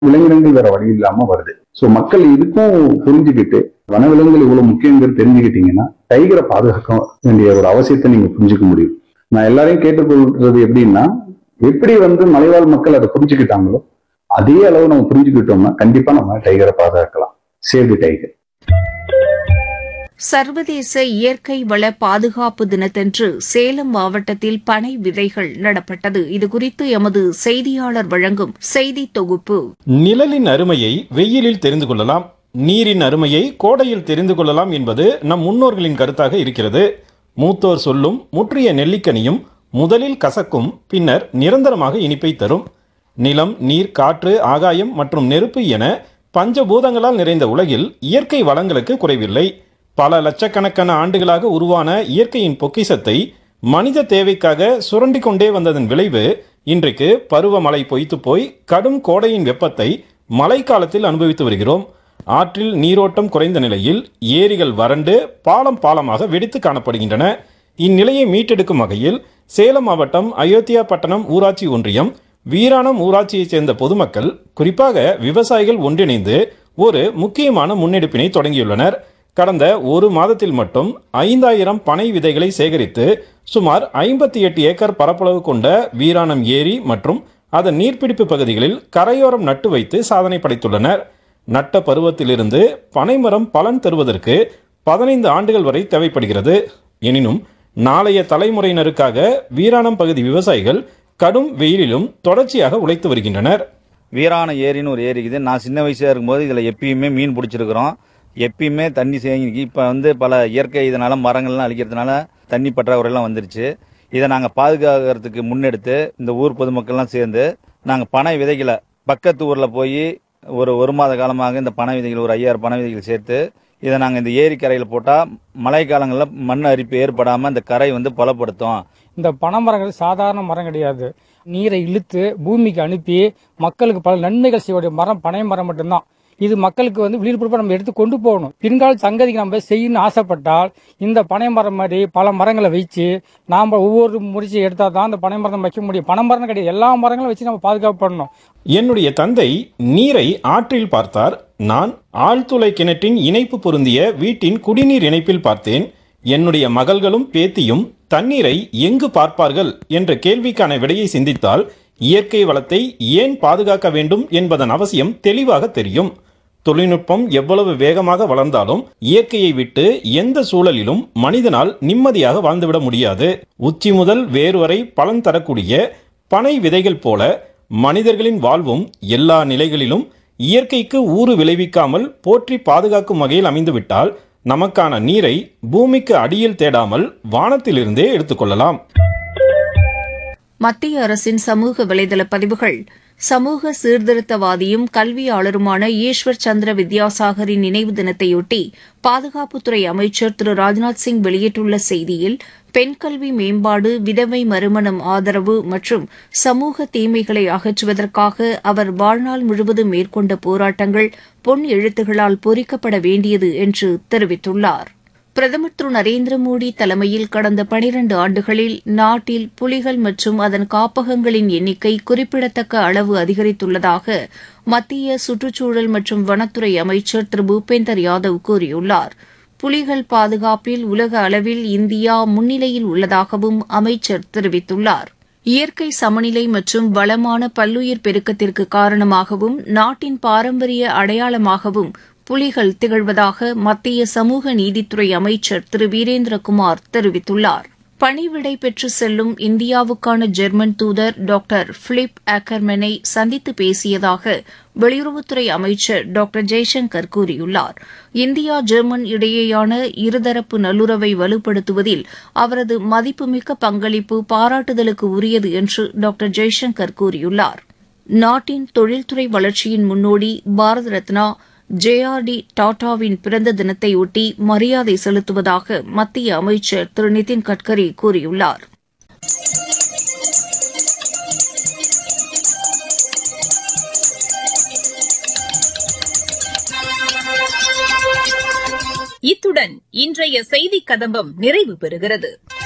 விலங்கினங்கள் வேற வழி இல்லாம வருது சோ மக்கள் இதுக்கும் புரிஞ்சுக்கிட்டு வனவிலங்குகள் இவ்வளவு முக்கியங்கிறது தெரிஞ்சுக்கிட்டீங்கன்னா டைகரை பாதுகாக்க வேண்டிய ஒரு அவசியத்தை நீங்க புரிஞ்சுக்க முடியும் நான் எல்லாரையும் கேட்டுக்கொள்றது எப்படின்னா எப்படி வந்து மலைவாழ் மக்கள் அதை புரிஞ்சுக்கிட்டாங்களோ அதே அளவு நம்ம புரிஞ்சுக்கிட்டோம்னா கண்டிப்பா நம்ம டைகரை பாதுகாக்கலாம் சேவ் தி டைகர் சர்வதேச இயற்கை வள பாதுகாப்பு தினத்தன்று சேலம் மாவட்டத்தில் பனை விதைகள் நடப்பட்டது இதுகுறித்து எமது செய்தியாளர் வழங்கும் செய்தி தொகுப்பு நிழலின் அருமையை வெயிலில் தெரிந்து கொள்ளலாம் நீரின் அருமையை கோடையில் தெரிந்து கொள்ளலாம் என்பது நம் முன்னோர்களின் கருத்தாக இருக்கிறது மூத்தோர் சொல்லும் முற்றிய நெல்லிக்கனியும் முதலில் கசக்கும் பின்னர் நிரந்தரமாக இனிப்பை தரும் நிலம் நீர் காற்று ஆகாயம் மற்றும் நெருப்பு என பஞ்சபூதங்களால் நிறைந்த உலகில் இயற்கை வளங்களுக்கு குறைவில்லை பல லட்சக்கணக்கான ஆண்டுகளாக உருவான இயற்கையின் பொக்கிஷத்தை மனித தேவைக்காக சுரண்டிக் கொண்டே வந்ததன் விளைவு இன்றைக்கு பருவமழை பொய்த்து போய் கடும் கோடையின் வெப்பத்தை மழைக்காலத்தில் அனுபவித்து வருகிறோம் ஆற்றில் நீரோட்டம் குறைந்த நிலையில் ஏரிகள் வறண்டு பாலம் பாலமாக வெடித்து காணப்படுகின்றன இந்நிலையை மீட்டெடுக்கும் வகையில் சேலம் மாவட்டம் அயோத்தியா பட்டணம் ஊராட்சி ஒன்றியம் வீராணம் ஊராட்சியைச் சேர்ந்த பொதுமக்கள் குறிப்பாக விவசாயிகள் ஒன்றிணைந்து ஒரு முக்கியமான முன்னெடுப்பினை தொடங்கியுள்ளனர் கடந்த ஒரு மாதத்தில் மட்டும் ஐந்தாயிரம் பனை விதைகளை சேகரித்து சுமார் ஐம்பத்தி எட்டு ஏக்கர் பரப்பளவு கொண்ட வீராணம் ஏரி மற்றும் அதன் நீர்பிடிப்பு பகுதிகளில் கரையோரம் நட்டு வைத்து சாதனை படைத்துள்ளனர் நட்ட பருவத்திலிருந்து பனைமரம் பலன் தருவதற்கு பதினைந்து ஆண்டுகள் வரை தேவைப்படுகிறது எனினும் நாளைய தலைமுறையினருக்காக வீராணம் பகுதி விவசாயிகள் கடும் வெயிலிலும் தொடர்ச்சியாக உழைத்து வருகின்றனர் வீராண ஏரின்னு ஒரு ஏரி இருக்குது நான் சின்ன வயசாக இருக்கும்போது இதில் எப்பயுமே மீன் பிடிச்சிருக்கிறோம் எப்பயுமே தண்ணி சேங்கி இப்போ வந்து பல இயற்கை இதனால மரங்கள்லாம் அழிக்கிறதுனால தண்ணி பற்றாக்குறையெல்லாம் வந்துருச்சு இதை நாங்கள் பாதுகாக்கிறதுக்கு முன்னெடுத்து இந்த ஊர் பொதுமக்கள்லாம் சேர்ந்து நாங்கள் பனை விதைகளை பக்கத்து ஊரில் போய் ஒரு ஒரு மாத காலமாக இந்த பனை விதைகள் ஒரு ஐயாயிரம் பனை விதைகள் சேர்த்து இதை நாங்கள் இந்த ஏரி கரையில் போட்டால் மழை காலங்களில் மண் அரிப்பு ஏற்படாமல் இந்த கரை வந்து பலப்படுத்தும் இந்த பனைமரங்கள் சாதாரண மரம் கிடையாது நீரை இழுத்து பூமிக்கு அனுப்பி மக்களுக்கு பல நன்மைகள் செய்யக்கூடிய மரம் பனை மரம் மட்டும்தான் இது மக்களுக்கு வந்து விழிப்புணர்வை நம்ம எடுத்து கொண்டு போகணும் பின்கால சங்கதிக்கு நம்ம செய்யணும்னு ஆசைப்பட்டால் இந்த பனை மரம் மாதிரி பல மரங்களை வச்சு நாம் ஒவ்வொரு முடிச்சு எடுத்தால் தான் அந்த பனை மரம் வைக்க முடியும் பனை மரம் கிடையாது எல்லா மரங்களும் வச்சு நம்ம பாதுகாப்பு பண்ணணும் என்னுடைய தந்தை நீரை ஆற்றில் பார்த்தார் நான் ஆழ்துளை கிணற்றின் இணைப்பு பொருந்திய வீட்டின் குடிநீர் இணைப்பில் பார்த்தேன் என்னுடைய மகள்களும் பேத்தியும் தண்ணீரை எங்கு பார்ப்பார்கள் என்ற கேள்விக்கான விடையை சிந்தித்தால் இயற்கை வளத்தை ஏன் பாதுகாக்க வேண்டும் என்பதன் அவசியம் தெளிவாக தெரியும் தொழில்நுட்பம் எவ்வளவு வேகமாக வளர்ந்தாலும் இயற்கையை விட்டு எந்த சூழலிலும் மனிதனால் நிம்மதியாக வாழ்ந்துவிட முடியாது உச்சி முதல் வேறு வரை பலன் தரக்கூடிய பனை விதைகள் போல மனிதர்களின் வாழ்வும் எல்லா நிலைகளிலும் இயற்கைக்கு ஊறு விளைவிக்காமல் போற்றி பாதுகாக்கும் வகையில் அமைந்துவிட்டால் நமக்கான நீரை பூமிக்கு அடியில் தேடாமல் வானத்திலிருந்தே எடுத்துக்கொள்ளலாம் மத்திய அரசின் சமூக வலைதள பதிவுகள் சமூக சீர்திருத்தவாதியும் கல்வியாளருமான ஈஸ்வர் சந்திர வித்யாசாகரின் நினைவு தினத்தையொட்டி பாதுகாப்புத்துறை அமைச்சர் திரு ராஜ்நாத் சிங் வெளியிட்டுள்ள செய்தியில் பெண் கல்வி மேம்பாடு விதவை மறுமணம் ஆதரவு மற்றும் சமூக தீமைகளை அகற்றுவதற்காக அவர் வாழ்நாள் முழுவதும் மேற்கொண்ட போராட்டங்கள் பொன் எழுத்துகளால் பொறிக்கப்பட வேண்டியது என்று தெரிவித்துள்ளார் பிரதமர் திரு நரேந்திர மோடி தலைமையில் கடந்த பனிரண்டு ஆண்டுகளில் நாட்டில் புலிகள் மற்றும் அதன் காப்பகங்களின் எண்ணிக்கை குறிப்பிடத்தக்க அளவு அதிகரித்துள்ளதாக மத்திய சுற்றுச்சூழல் மற்றும் வனத்துறை அமைச்சர் திரு பூபேந்தர் யாதவ் கூறியுள்ளார் புலிகள் பாதுகாப்பில் உலக அளவில் இந்தியா முன்னிலையில் உள்ளதாகவும் அமைச்சர் தெரிவித்துள்ளார் இயற்கை சமநிலை மற்றும் வளமான பல்லுயிர் பெருக்கத்திற்கு காரணமாகவும் நாட்டின் பாரம்பரிய அடையாளமாகவும் புலிகள் திகழ்வதாக மத்திய சமூக நீதித்துறை அமைச்சர் திரு வீரேந்திரகுமார் தெரிவித்துள்ளார் பணிவிடை பெற்று செல்லும் இந்தியாவுக்கான ஜெர்மன் தூதர் டாக்டர் பிலிப் ஆக்கர்மனை சந்தித்து பேசியதாக வெளியுறவுத்துறை அமைச்சர் டாக்டர் ஜெய்சங்கர் கூறியுள்ளார் இந்தியா ஜெர்மன் இடையேயான இருதரப்பு நல்லுறவை வலுப்படுத்துவதில் அவரது மதிப்புமிக்க பங்களிப்பு பாராட்டுதலுக்கு உரியது என்று டாக்டர் ஜெய்சங்கர் கூறியுள்ளார் நாட்டின் தொழில்துறை வளர்ச்சியின் முன்னோடி Bharat Ratna J R D டாடாவின் பிறந்த தினத்தையொட்டி மரியாதை செலுத்துவதாக மத்திய அமைச்சர் திரு நிதின் கட்கரி கூறியுள்ளார் இத்துடன் இன்றைய செய்திக் கதம்பம் நிறைவு பெறுகிறது